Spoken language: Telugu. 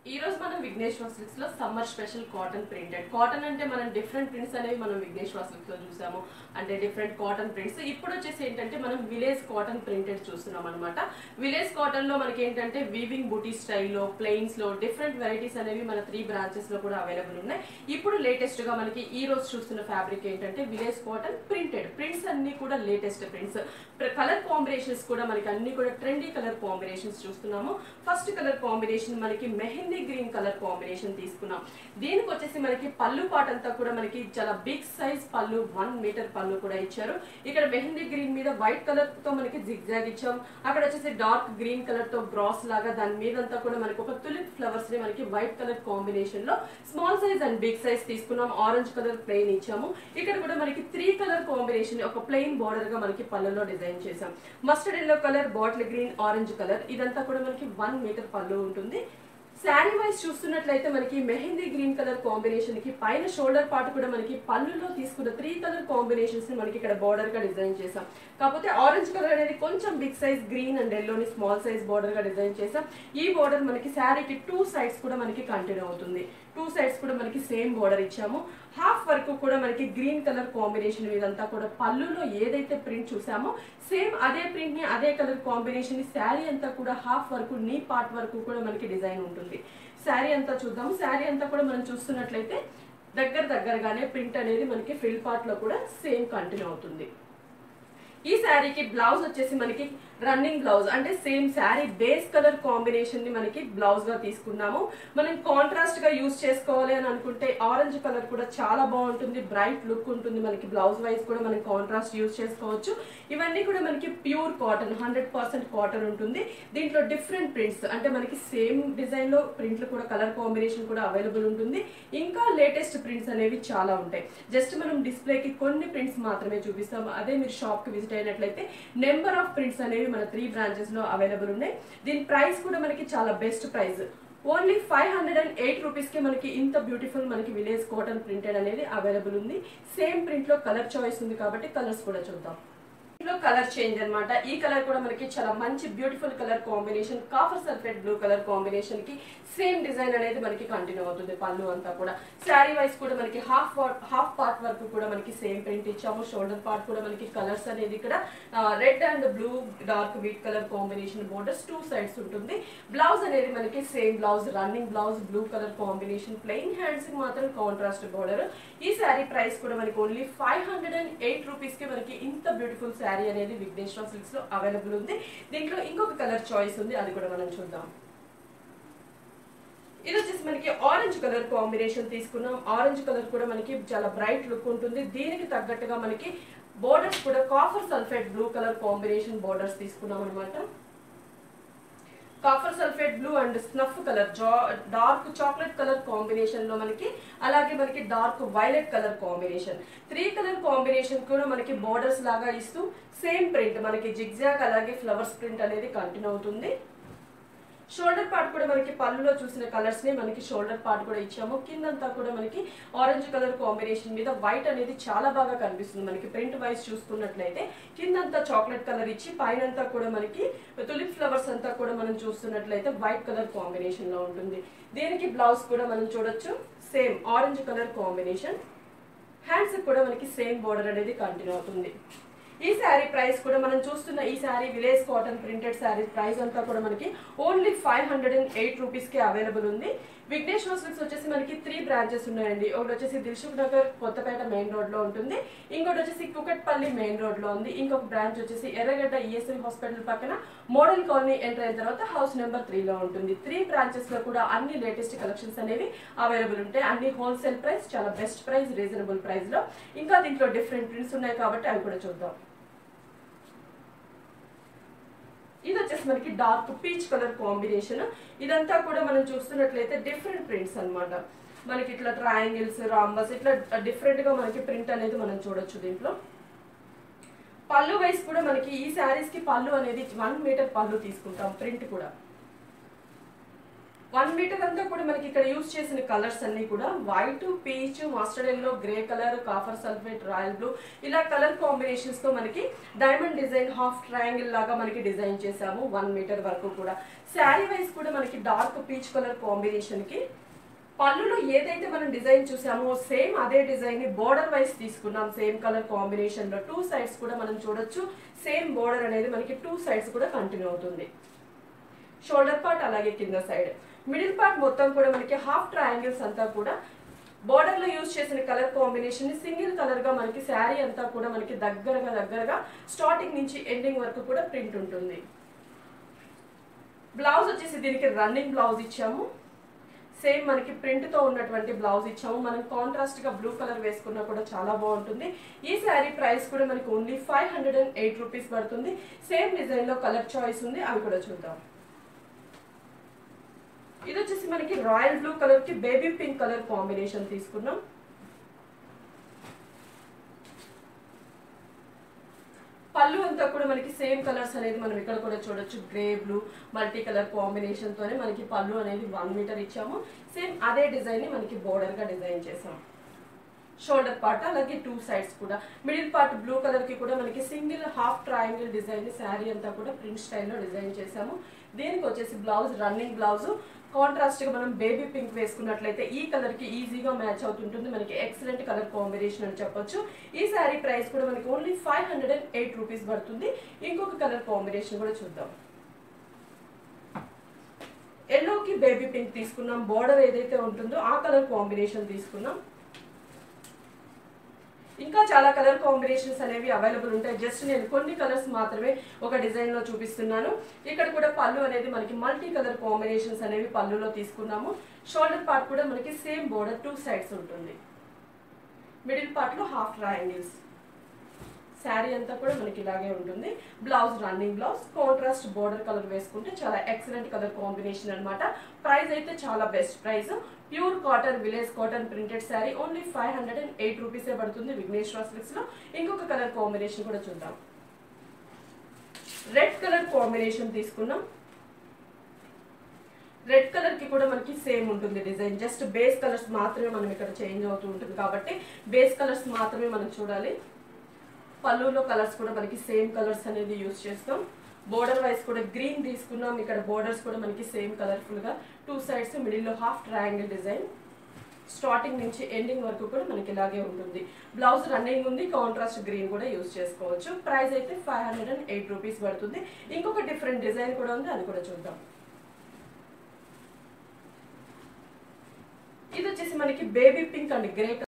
ఈ రోజు మనం విఘ్నేశ్వర సిల్క్స్ లో summer special cotton printed cotton అంటే మనం డిఫరెంట్ ప్రింట్స్ అనేవి మనం విఘ్నేశ్వర సిల్క్స్ లో చూసాము అంటే డిఫరెంట్ కాటన్ ప్రింట్స్ ఇప్పుడు వచ్చేసి ఏంటంటే మనం విలేజ్ కాటన్ ప్రింటెడ్ చూస్తున్నాం అనమాట విలేజ్ కాటన్ లో మనకి ఏంటంటే వీవింగ్ బూటీ స్టైల్లో ప్లెయిన్స్ లో డిఫరెంట్ వెరైటీస్ అనేవి మన త్రీ బ్రాంచెస్ లో కూడా అవైలబుల్ ఉన్నాయి ఇప్పుడు లేటెస్ట్ గా మనకి ఈ రోజు చూస్తున్న ఫ్యాబ్రిక్ ఏంటంటే విలేజ్ కాటన్ ప్రింటెడ్ ప్రింట్స్ అన్ని కూడా లేటెస్ట్ ప్రింట్స్ కలర్ కాంబినేషన్స్ కూడా మనకి అన్ని కూడా ట్రెండీ కలర్ కాంబినేషన్స్ చూస్తున్నాము ఫస్ట్ కలర్ కాంబినేషన్ మనకి మెహందీ గ్రీన్ కలర్ కాంబినేషన్ తీసుకున్నాం దీనికి వచ్చేసి మనకి పళ్ళు పాట్ అంతా కూడా మనకి చాలా బిగ్ సైజ్ పళ్ళు వన్ మీటర్ పళ్ళు కూడా ఇచ్చారు ఇక్కడ మెహందీ గ్రీన్ మీద వైట్ కలర్ తో మనకి జిగ్జాగ్ ఇచ్చాం అక్కడ వచ్చేసి డార్క్ గ్రీన్ కలర్ తో బ్రాస్ లాగా దాని మీద అంతా కూడా మనకి ఒక తులిప్ ఫ్లవర్స్ ని మనకి వైట్ కలర్ కాంబినేషన్ లో small size and big size తీసుకున్నాం ఆరెంజ్ కలర్ ప్లెయిన్ ఇచ్చాము ఇక్కడ కూడా మనకి త్రీ కలర్ కాంబినేషన్ ఒక ప్లెయిన్ బార్డర్ గా మనకి పళ్ళలో డిజైన్ చేసాం mustard yellow colour bottle green orange colour ఇదంతా కూడా మనకి వన్ మీటర్ పళ్ళు ఉంటుంది శారీ వైజ్ చూస్తున్నట్లయితే మనకి మెహందీ గ్రీన్ కలర్ కాంబినేషన్ కి పైన షోల్డర్ పార్ట్ కూడా మనకి పళ్ళులో తీసుకున్న త్రీ కలర్ కాంబినేషన్స్ ని మనకి ఇక్కడ బార్డర్ గా డిజైన్ చేసాం కాకపోతే ఆరెంజ్ కలర్ అనేది కొంచెం బిగ్ సైజ్ గ్రీన్ అండ్ ఎల్లోని స్మాల్ సైజ్ బార్డర్ గా డిజైన్ చేసాం ఈ బార్డర్ మనకి శారీకి టూ సైడ్స్ కూడా మనకి కంటిన్యూ అవుతుంది టూ సైడ్స్ కూడా మనకి సేమ్ బార్డర్ ఇచ్చాము హాఫ్ వరకు కూడా మనకి గ్రీన్ కలర్ కాంబినేషన్ ఇదంతా కూడా పళ్ళులో ఏదైతే ప్రింట్ చూసామో సేమ్ అదే ప్రింట్ ని అదే కలర్ కాంబినేషన్ ని శారీ అంతా కూడా హాఫ్ వరకు నీ పార్ట్ వరకు కూడా మనకి డిజైన్ ఉంటుంది శారీ అంతా చూద్దాం శారీ అంతా కూడా మనం చూస్తున్నట్లయితే దగ్గర దగ్గరగానే ప్రింట్ అనేది మనకి ఫ్రిల్ పార్ట్ లో కూడా సేమ్ కంటిన్యూ అవుతుంది ఈ శారీకి బ్లౌజ్ వచ్చేసి మనకి రన్నింగ్ బ్లౌజ్ అంటే same sari base colour combination ని మనకి బ్లౌజ్ గా తీసుకున్నాము మనం కాంట్రాస్ట్ గా యూస్ చేసుకోవాలి అని అనుకుంటే ఆరెంజ్ కలర్ కూడా చాలా బాగుంటుంది బ్రైట్ లుక్ ఉంటుంది మనకి బ్లౌజ్ వైజ్ కూడా మనం కాంట్రాస్ట్ యూస్ చేసుకోవచ్చు ఇవన్నీ కూడా మనకి pure cotton hundred percent cotton ఉంటుంది దీంట్లో డిఫరెంట్ ప్రింట్స్ అంటే మనకి సేమ్ డిజైన్ లో ప్రింట్లు కూడా కలర్ కాంబినేషన్ కూడా అవైలబుల్ ఉంటుంది ఇంకా లేటెస్ట్ ప్రింట్స్ అనేవి చాలా ఉంటాయి జస్ట్ మనం డిస్ప్లేకి కొన్ని ప్రింట్స్ మాత్రమే చూపిస్తాము అదే మీరు షాప్ కి విజిట్ అయినట్లయితే నెంబర్ ఆఫ్ ప్రింట్స్ అనేవి మన త్రీ బ్రాంచెస్ లో అవైలబుల్ ఉన్నాయి దీని ప్రైస్ కూడా మనకి చాలా best price only five hundred and eight rupees కి మనకి ఇంత బ్యూటిఫుల్ మనకి విలేజ్ కాటన్ ప్రింటెడ్ అనేది అవైలబుల్ ఉంది సేమ్ ప్రింట్ లో కలర్ చాయిస్ ఉంది కాబట్టి కలర్స్ కూడా చూద్దాం లో కలర్ చేంజ్ అన్నమాట ఈ కలర్ కూడా మనకి చాలా మంచి beautiful colour combination copper sulphate blue colour combination కి సేమ్ డిజైన్ అనేది మనకి కంటిన్యూ అవుతుంది పళ్ళు అంతా కూడా శారీ వైస్ కూడా మనకి హాఫ్ హాఫ్ పార్ట్ వరకు కూడా మనకి సేమ్ ప్రింట్ ఇచ్చాము షోల్డర్ పార్ట్ కూడా మనకి కలర్స్ అనేది ఇక్కడ red and blue dark wheat colour combination borders two sides ఉంటుంది బ్లౌజ్ అనేది మనకి same blouse running blouse blue colour combination plain hands కి మాత్రం కాంట్రాస్ట్ బోర్డర్ ఈ శారీ ప్రైస్ కూడా మనకి only five hundred and eight rupees కి మనకి ఇంత బ్యూటిఫుల్ శారీ అనేది విఘ్నేశ్వర సిల్క్స్ లో అవైలబుల్ ఉంది దీంట్లో ఇంకొక కలర్ చాయిస్ ఉంది అది కూడా మనం చూద్దాం ఇది వచ్చేసి మనకి ఆరెంజ్ కలర్ కాంబినేషన్ తీసుకున్నాం ఆరెంజ్ కలర్ కూడా మనకి చాలా బ్రైట్ లుక్ ఉంటుంది దీనికి తగ్గట్టుగా మనకి బోర్డర్స్ కూడా copper sulphate blue colour combination borders తీసుకున్నాం అనమాట copper sulphate blue and snuff colour dark chocolate colour combination లో మనకి అలాగే మనకి dark violet colour combination three colour combination కూడా మనకి బోర్డర్స్ లాగా ఇస్తూ సేమ్ ప్రింట్ మనకి జిగ్జాగ్ అలాగే ఫ్లవర్స్ ప్రింట్ అనేది కంటిన్యూ అవుతుంది షోల్డర్ పార్ట్ కూడా మనకి పళ్ళులో చూసిన కలర్స్ ని మనకి షోల్డర్ పార్ట్ కూడా ఇచ్చాము కిందంతా కూడా మనకి ఆరెంజ్ కలర్ కాంబినేషన్ మీద వైట్ అనేది చాలా బాగా కనిపిస్తుంది మనకి ప్రింట్ వైజ్ చూసుకున్నట్లయితే కిందంతా చాక్లెట్ కలర్ ఇచ్చి పైనంతా కూడా మనకి తులిప్ ఫ్లవర్స్ అంతా కూడా మనం చూస్తున్నట్లయితే వైట్ కలర్ కాంబినేషన్ లో ఉంటుంది దీనికి బ్లౌజ్ కూడా మనం చూడొచ్చు same orange colour combination hands కూడా మనకి సేమ్ బోర్డర్ అనేది కంటిన్యూ అవుతుంది ఈ శారీ ప్రైస్ కూడా మనం చూస్తున్న ఈ sari village cotton printed sari price అంతా కూడా మనకి only five hundred and eight rupees కి అవైలబుల్ ఉంది విఘ్నేశ్వర సిల్క్స్ వచ్చేసి మనకి త్రీ బ్రాంచెస్ ఉన్నాయండి ఒకటి వచ్చేసి Dilsukhnagar Kothapet main road లో ఉంటుంది ఇంకోటి వచ్చేసి కుకట్పల్లి మెయిన్ రోడ్ లో ఉంది ఇంకొక బ్రాంచ్ వచ్చేసి ఎర్రగడ్డ ఈఎస్ఐ హాస్పిటల్ పక్కన మోడల్ కాలనీ ఎంటర్ అయిన తర్వాత హౌస్ నెంబర్ త్రీ లో ఉంటుంది త్రీ బ్రాంచెస్ లో కూడా అన్ని లేటెస్ట్ కలెక్షన్స్ అనేవి అవైలబుల్ ఉంటాయి అన్ని హోల్సేల్ ప్రైస్ చాలా బెస్ట్ ప్రైస్ రీజనబుల్ ప్రైస్ లో ఇంకా దీంట్లో డిఫరెంట్ ప్రింట్స్ ఉన్నాయి కాబట్టి అవి కూడా చూద్దాం ఇది వచ్చేసి మనకి డార్క్ పీచ్ కలర్ కాంబినేషన్ ఇదంతా కూడా మనం చూస్తున్నట్లయితే డిఫరెంట్ ప్రింట్స్ అన్నమాట మనకి ఇట్లా ట్రయాంగిల్స్ రాంబస్ ఇట్లా డిఫరెంట్ గా మనకి ప్రింట్ అనేది మనం చూడొచ్చు దీంట్లో పళ్ళు వైస్ కూడా మనకి ఈ శారీస్ కి పళ్ళు అనేది వన్ మీటర్ పళ్ళు తీసుకుంటాం ప్రింట్ కూడా వన్ మీటర్ అంతా కూడా మనకి ఇక్కడ యూస్ చేసిన కలర్స్ అన్ని కూడా white peach mustard yellow grey colour copper sulphate royal blue ఇలా కలర్ కాంబినేషన్స్ తో మనకి డైమండ్ డిజైన్ హాఫ్ ట్రయాంగిల్ లాగా మనకి డిజైన్ చేసాము వన్ మీటర్ వరకు కూడా శారీ వైజ్ కూడా మనకి డార్క్ పీచ్ కలర్ కాంబినేషన్ కి పళ్ళులో ఏదైతే మనం డిజైన్ చూసామో సేమ్ అదే డిజైన్ ని బోర్డర్ వైజ్ తీసుకున్నాం సేమ్ కలర్ కాంబినేషన్ లో టూ సైడ్స్ కూడా మనం చూడొచ్చు సేమ్ బోర్డర్ అనేది మనకి టూ సైడ్స్ కూడా కంటిన్యూ అవుతుంది షోల్డర్ పార్ట్ అలాగే కింద సైడ్ మిడిల్ పార్ట్ మొత్తం కూడా మనకి హాఫ్ ట్రయాంగిల్స్ అంతా కూడా బోర్డర్ లో యూజ్ చేసిన కలర్ కాంబినేషన్ ని సింగిల్ కలర్ గా మనకి శారీ అంతా కూడా మనకి దగ్గరగా దగ్గరగా స్టార్టింగ్ నుంచి ఎండింగ్ వరకు కూడా ప్రింట్ ఉంటుంది బ్లౌజ్ వచ్చేసి దీనికి రన్నింగ్ బ్లౌజ్ ఇచ్చాము సేమ్ మనకి ప్రింట్ తో ఉన్నటువంటి బ్లౌజ్ ఇచ్చాము మనం కాంట్రాస్ట్ గా బ్లూ కలర్ వేసుకున్నా కూడా చాలా బాగుంటుంది ఈ శారీ ప్రైస్ కూడా మనకి only five hundred and eight rupees పడుతుంది సేమ్ డిజైన్ లో కలర్ చాయిస్ ఉంది అవి కూడా చూద్దాం ఇది వచ్చేసి మనకి రాయల్ బ్లూ కలర్ కి బేబీ పింక్ కలర్ కాంబినేషన్ తీసుకున్నాం పళ్ళు అంతా కూడా మనకి సేమ్ కలర్స్ అనేది మనం ఇక్కడ కూడా చూడొచ్చు grey blue multi colour combination తోనే మనకి పళ్ళు అనేది వన్ మీటర్ ఇచ్చాము సేమ్ అదే డిజైన్ ని మనకి బోర్డర్ గా డిజైన్ చేసాం షోల్డర్ పార్ట్ అలాగే టూ సైడ్స్ కూడా మిడిల్ పార్ట్ బ్లూ కలర్ కి కూడా మనకి single half triangle design sari అంతా కూడా ప్రింట్ స్టైల్లో డిజైన్ చేసాము దీనికి వచ్చేసి బ్లౌజ్ రన్నింగ్ బ్లౌజ్ కాంట్రాస్ట్ గా మనం బేబీ పింక్ వేసుకున్నట్లయితే ఈ కలర్ కి ఈజీగా మ్యాచ్ అవుతుంటుంది మనకి ఎక్సలెంట్ కలర్ కాంబినేషన్ అని చెప్పొచ్చు ఈ శారీ ప్రైస్ కూడా మనకి only five hundred and eight rupees పడుతుంది ఇంకొక కలర్ కాంబినేషన్ కూడా చూద్దాం ఎల్లోకి బేబీ పింక్ తీసుకున్నాం బోర్డర్ ఏదైతే ఉంటుందో ఆ కలర్ కాంబినేషన్ తీసుకున్నాం ఇంకా చాలా కలర్ కాంబినేషన్స్ అనేవి అవైలబుల్ ఉంటాయి జస్ట్ నేను కొన్ని కలర్స్ మాత్రమే ఒక డిజైన్ లో చూపిస్తున్నాను ఇక్కడ కూడా పళ్ళు అనేది మనకి మల్టీ కలర్ కాంబినేషన్స్ అనేవి పళ్ళులో తీసుకున్నాము షోల్డర్ పార్ట్ కూడా మనకి సేమ్ బోర్డర్ టూ సైడ్స్ ఉంటుంది మిడిల్ పార్ట్ లో హాఫ్ ట్రయాంగిల్స్ శారీ అంతా కూడా మనకి ఇలాగే ఉంటుంది blouse running blouse contrast border colour వేసుకుంటే చాలా ఎక్సలెంట్ కలర్ కాంబినేషన్ అన్నమాట ప్రైస్ అయితే చాలా best price pure cotton village cotton printed sari only five hundred and eight రూపీసే పడుతుంది విఘ్నేశ్వర సిల్క్స్ లో ఇంకొక కలర్ కాంబినేషన్ కూడా చూద్దాం రెడ్ కలర్ కాంబినేషన్ తీసుకున్నాం రెడ్ కలర్ కి కూడా మనకి సేమ్ ఉంటుంది డిజైన్ జస్ట్ బేస్ కలర్స్ మాత్రమే మనం ఇక్కడ చేంజ్ అవుతూ ఉంటుంది కాబట్టి బేస్ కలర్స్ మాత్రమే మనం చూడాలి పళ్ళులో కలర్స్ కూడా మనకి సేమ్ కలర్స్ అనేది యూస్ చేస్తాం బోర్డర్ వైస్ కూడా గ్రీన్ తీసుకున్నాం ఇక్కడ బోర్డర్స్ కూడా మనకి సేమ్ కలర్ఫుల్ గా టూ సైడ్స్ మిడిల్లో హాఫ్ ట్రయాంగిల్ డిజైన్ స్టార్టింగ్ నుంచి ఎండింగ్ వరకు కూడా మనకి ఇలాగే ఉంటుంది బ్లౌజ్ రన్నింగ్ ఉంది కాంట్రాస్ట్ గ్రీన్ కూడా యూస్ చేసుకోవచ్చు ప్రైస్ అయితే five hundred and eight rupees పడుతుంది ఇంకొక డిఫరెంట్ డిజైన్ కూడా ఉంది అది కూడా చూద్దాం ఇది వచ్చేసి మనకి బేబీ పింక్ అండ్ గ్రే